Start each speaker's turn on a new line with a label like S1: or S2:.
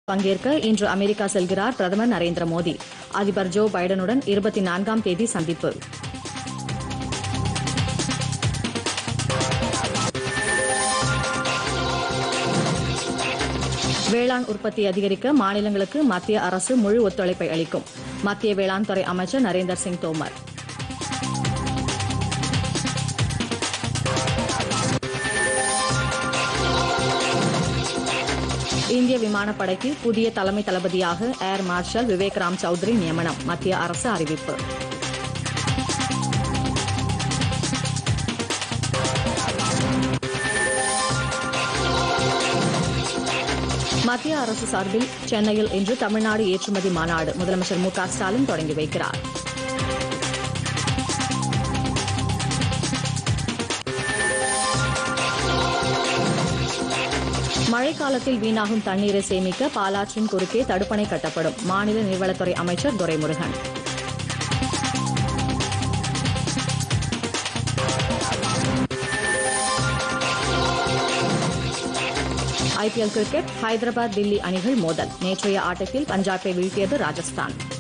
S1: பங்கேற்க இன்று அமெரிக்கா செல்கிறார் பிரதமர் நரேந்திர மோடி அதிபர் ஜோ பைடனுடன் இருபத்தி நான்காம் தேதி சந்திப்பு வேளாண் உற்பத்தி அதிகரிக்க மாநிலங்களுக்கு மத்திய அரசு முழு ஒத்துழைப்பை அளிக்கும் மத்திய வேளாண் துறை அமைச்சர் நரேந்தர் சிங் தோமர் இந்திய விமானப்படைக்கு புதிய தலைமை தளபதியாக ஏர் மார்ஷல் விவேக் ராம் சௌத்ரி நியமனம் மத்திய அரசு அறிவிப்பு மத்திய அரசு சார்பில் சென்னையில் இன்று தமிழ்நாடு ஏற்றுமதி மாநாடு முதலமைச்சர் மு க ஸ்டாலின் தொடங்கி வைக்கிறார் மழைக்காலத்தில் வீணாகும் தண்ணீரை சேமிக்க பாலாற்றின் குறுக்கே தடுப்பணை கட்டப்படும் மாநில நீர்வளத்துறை அமைச்சர் துரைமுருகன் ஐபிஎல் கிரிக்கெட் ஹைதராபாத் தில்லி அணிகள் மோதல் நேற்றைய ஆட்டத்தில் பஞ்சாபை வீழ்த்தியது ராஜஸ்தான்